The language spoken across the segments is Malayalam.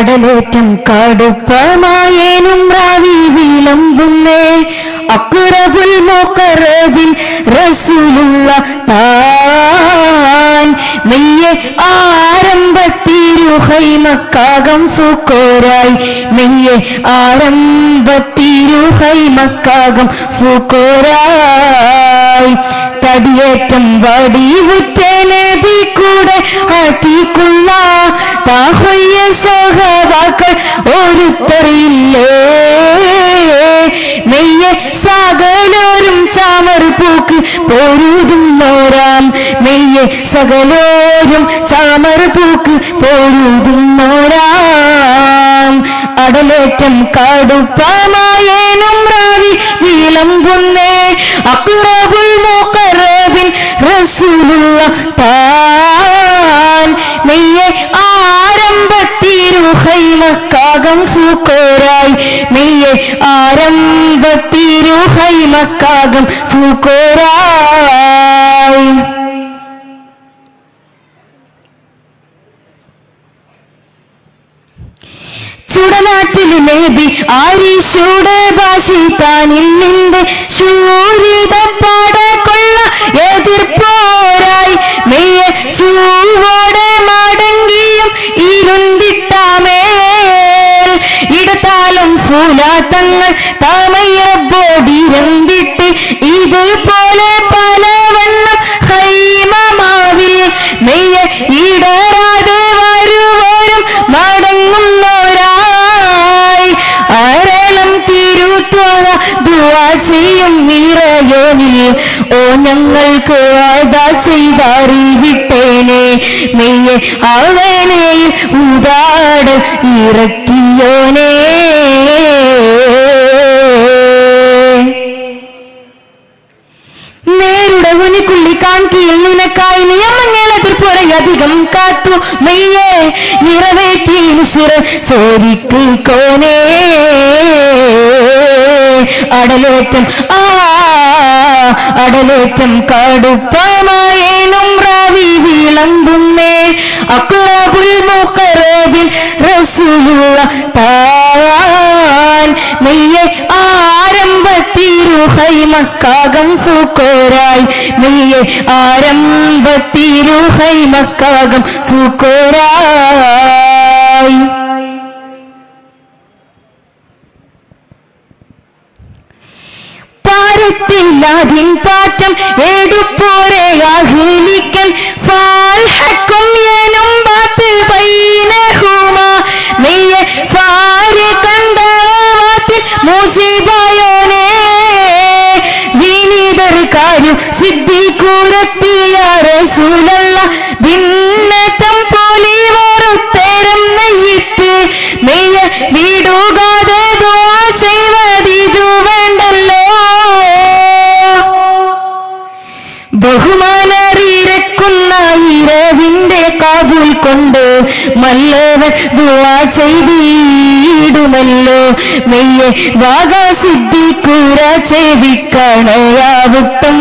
അടലേറ്റം കടുപ്പമായേനും റാവി വിളമ്പുന്നേ അക്കുറബുൽ മുഖറബിൻ റസൂലുള്ള താൻ മെയ്യെ ആരംഭത്തിരുഹൈമക്കാകം ഫുക്കോരായി മെയ്യെ ആരംഭത്തിരുഹൈമക്കാകം ഫുക്കോരായി തടിയേറ്റം വടിവുറ്റ നബി കൂടെ ആട്ടിക്കുള്ള താഹൊയ്യ സഹവാക്കൾ ഒരുത്തറിയില്ലേ മെയ്യെ സകലോരും ചാമർ പൂക്ക് പൊരുതുന്നോരാം മെയ്യെ സകലോരും ചാമർ പൂക്ക് പൊരുതുന്നോരാം അടലേറ്റം കടുപ്പമായേനും റാവി വിളമ്പുന്നേ അക്കുറബുൽ മുഖറബിൻ റസൂലുള്ള താൻ മെയ്യെ ആരംഭത്തിരുഹൈമക്കാകം ഫൂക്കോരായി മെയ്യെ ആരംഭത്തിരുഹൈമക്കാകം ഫൂക്കോരായി ചുടനാട്ടിൽ നേബി ആരീശോടെ ഭാഷിത്താനിൽ നിന്റെ ശൂരിത പാട കൊള്ള എതിർപ്പോരായി മെയ്യ ചൂവോടെ മടങ്ങിയും ഇരുണ്ടിട്ടാമേൽ ഇടത്താലും ഫൂലാത്തങ്ങൾ താമയ്യബോടിരണ്ടിട്ട് ഇതുപോലെ പലവണ്ണം ഹൈമമാവിൽ മെയ്യ ഇടരാതെ വരുവരും മടങ്ങുന്നവരായി അരളം തിരുത്തോഴ ദുവാ ചെയ്യും നിറയോനിൽ ഓ ഞങ്ങൾക്ക് അതാ ചെയ്തറിവിട്ടേനെ മെയ്യെ അവനെ ഉദാട് ഇറക്കിയോനേ നേരുടെ ഉനിക്കുള്ളി കാൺകിയിൽ നിനക്കായി നിയമങ്ങൾ എതിർപ്പുറയധികം കാത്തു മെയ്യെ നിറവേറ്റി സിറ ചോരിക്ക് കോനേ അടലേറ്റം ആ അടലേറ്റം കടുപ്പമായേനും റാവി വിളമ്പുന്നേ അക്കുറബുൽ മുഖറബിൻ റസൂലുള്ള താൻ മെയ്യെ ആരംഭത്തിരുഹൈമക്കാകം ഫൂക്കോരായി മെയ്യെ ആരംഭത്തിരുഹൈമക്കാകം ഫൂക്കോരായി പാരത്തില്ലാതിൻ പാറ്റം എടുപ്പോരെ ആഹ്ലിക്കൻ ഫാൽഹക്കും എനും ബാത്ത് ബൈനഹുമ മെയ്യെ ഫാരി കണ്ടവാത്തിൽ മുജിബായോനേ വിനീതർക്കാരും സിദ്ധിക്കൂരത്തിയ റസൂലല്ല ഭിന്നറ്റം പോലി വറുത്തേരം നെയ്യിട്ട് മെയ്യ വിടുകാതെ ദുആ ചെയ്വതിതു വേണ്ടല്ലോ ബഹുമാനറിയിരക്കുന്ന ഇരവിന്റെ കാബൂൽ കൊണ്ട് മല്ലവൻ ദുആ ചെയ്തിടുമല്ലോ മെയ്യെ വാഗാ സിദ്ധിക്കൂര ചെവിക്കണയാവട്ടും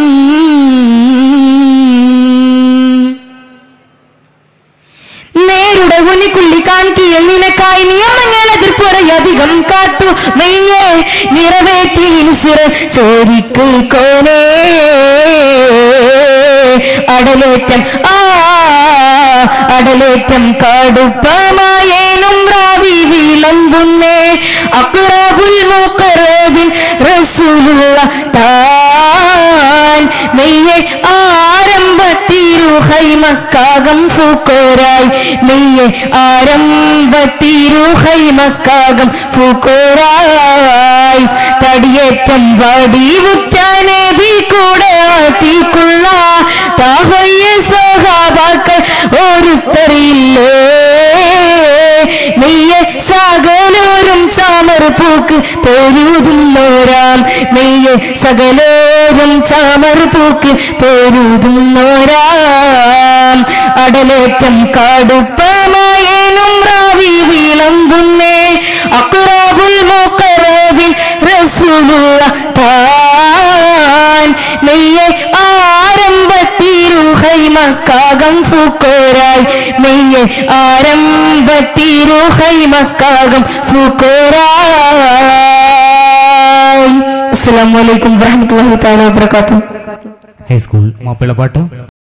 നേരുടെ ഉനിക്കുള്ളി കാൺകിയ നിനക്കായി നിയമങ്ങൾ എതിർപ്പുറയധികം കാത്തു മെയ്യെ നിറവേറ്റി സിറ ചോരിക്ക് കോനേ അടലേറ്റം ആ അടലേറ്റം കടുപ്പമായേനും റാവി വിളമ്പുന്നേ അക്കുറബുൽ മുഖറബിൻ റസൂലുള്ള താൻ മെയ്യെ ആരംഭത്തിരുഹൈമക്കാകം ഫൂക്കോരായി മെയ്യെ ആരംഭത്തിരുഹൈമക്കാകം ഫൂക്കോരായി തടിയേറ്റം വടിവുറ്റാനെ ബി കൂടെ ആത്തിക്കുള്ള താഹൊയ്യ സഹാബാക്കൾ ഒരുത്തറിയില്ലേ മെയ്യെ സകലോരും ചാമർ പൂക്ക് പൊരുതുന്നോരാം മെയ്യെ സകലോരും ചാമർ പൂക്ക് പൊരുതുന്നോരാം അടലേറ്റം കടുപ്പമായേനും റാവി വിളമ്പുന്നേ അക്കുറാബുൽ മുഖറബിൻ റസൂലുള്ള താൻ മെയ്യെ ആരംഭത്തിരുഹൈമക്കാകം ഫുക്കോരായി നെയ്യ് ആരംഭത്തിരുഹൈമക്കാകും ഫുക്കോറായി അസ്സലാമു അലൈക്കും വറഹ്മത്തുള്ളാഹി തആല വബറകാതുഹു ഹൈസ്കൂൾ മാപ്പിളപ്പാട്ട്